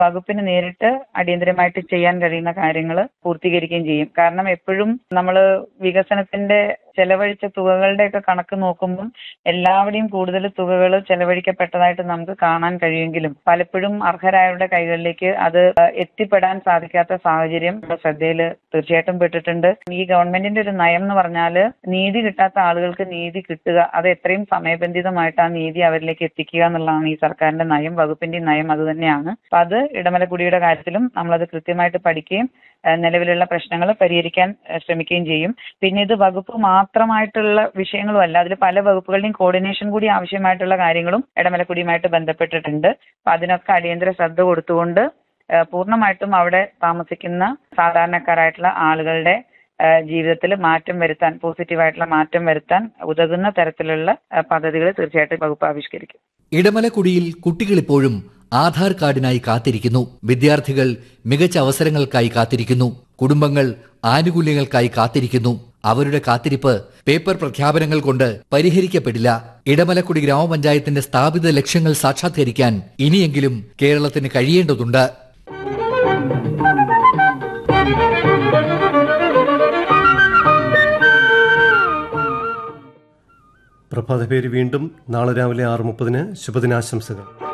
വകുപ്പിന് നേരിട്ട് അടിയന്തരമായിട്ട് ചെയ്യാൻ കഴിയുന്ന കാര്യങ്ങൾ പൂർത്തീകരിക്കുകയും ചെയ്യും കാരണം എപ്പോഴും നമ്മൾ വികസനത്തിന്റെ ചെലവഴിച്ച തുകകളുടെയൊക്കെ കണക്ക് നോക്കുമ്പം എല്ലാവരുടെയും കൂടുതൽ തുകകൾ ചെലവഴിക്കപ്പെട്ടതായിട്ട് നമുക്ക് കാണാൻ കഴിയുമെങ്കിലും പലപ്പോഴും അർഹരായവരുടെ കൈകളിലേക്ക് അത് എത്തിപ്പെടാൻ സാധിക്കാത്ത സാഹചര്യം നമ്മുടെ ശ്രദ്ധയിൽ തീർച്ചയായിട്ടും പെട്ടിട്ടുണ്ട് ഈ ഗവൺമെന്റിന്റെ ഒരു നയം എന്ന് പറഞ്ഞാൽ നീതി കിട്ടാത്ത ആളുകൾക്ക് നീതി കിട്ടുക അത് എത്രയും സമയബന്ധിതമായിട്ട് ആ നീതി അവരിലേക്ക് എത്തിക്കുക എന്നുള്ളതാണ് ഈ സർക്കാരിന്റെ നയം വകുപ്പിന്റെ നയം അത് തന്നെയാണ് അപ്പൊ അത് ഇടമലക്കുടിയുടെ കാര്യത്തിലും നമ്മളത് കൃത്യമായിട്ട് പഠിക്കുകയും ഏഹ് നിലവിലുള്ള പ്രശ്നങ്ങൾ പരിഹരിക്കാൻ ഏഹ് ശ്രമിക്കുകയും ചെയ്യും പിന്നെ ഇത് വകുപ്പ് മാത്രമായിട്ടുള്ള വിഷയങ്ങളും അല്ല അതിൽ പല വകുപ്പുകളുടെയും കോർഡിനേഷൻ കൂടി ആവശ്യമായിട്ടുള്ള കാര്യങ്ങളും ഇടമലക്കുടിയുമായിട്ട് ബന്ധപ്പെട്ടിട്ടുണ്ട് അപ്പൊ അതിനൊക്കെ അടിയന്തര ശ്രദ്ധ കൊടുത്തുകൊണ്ട് ഏഹ് പൂർണ്ണമായിട്ടും അവിടെ താമസിക്കുന്ന സാധാരണക്കാരായിട്ടുള്ള ആളുകളുടെ ജീവിതത്തിൽ മാറ്റം വരുത്താൻ പോസിറ്റീവായിട്ടുള്ള മാറ്റം വരുത്താൻ ഉതകുന്ന തരത്തിലുള്ള ഏഹ് പദ്ധതികൾ തീർച്ചയായിട്ടും വകുപ്പ് ആവിഷ്കരിക്കും ഇടമലക്കുടിയിൽ കുട്ടികളിപ്പോഴും ആധാർ കാർഡിനായി കാത്തിരിക്കുന്നു വിദ്യാർത്ഥികൾ മികച്ച അവസരങ്ങൾക്കായി കാത്തിരിക്കുന്നു കുടുംബങ്ങൾ ആനുകൂല്യങ്ങൾക്കായി കാത്തിരിക്കുന്നു അവരുടെ കാത്തിരിപ്പ് പേപ്പർ പ്രഖ്യാപനങ്ങൾ കൊണ്ട് പരിഹരിക്കപ്പെടില്ല ഇടമലക്കുടി ഗ്രാമപഞ്ചായത്തിന്റെ സ്ഥാപിത ലക്ഷ്യങ്ങൾ സാക്ഷാത്കരിക്കാൻ ഇനിയെങ്കിലും കേരളത്തിന് കഴിയേണ്ടതുണ്ട് പ്രഭാത പേര് വീണ്ടും നാളെ രാവിലെ ആറ് മുപ്പതിന് ശുഭദിനാശംസകൾ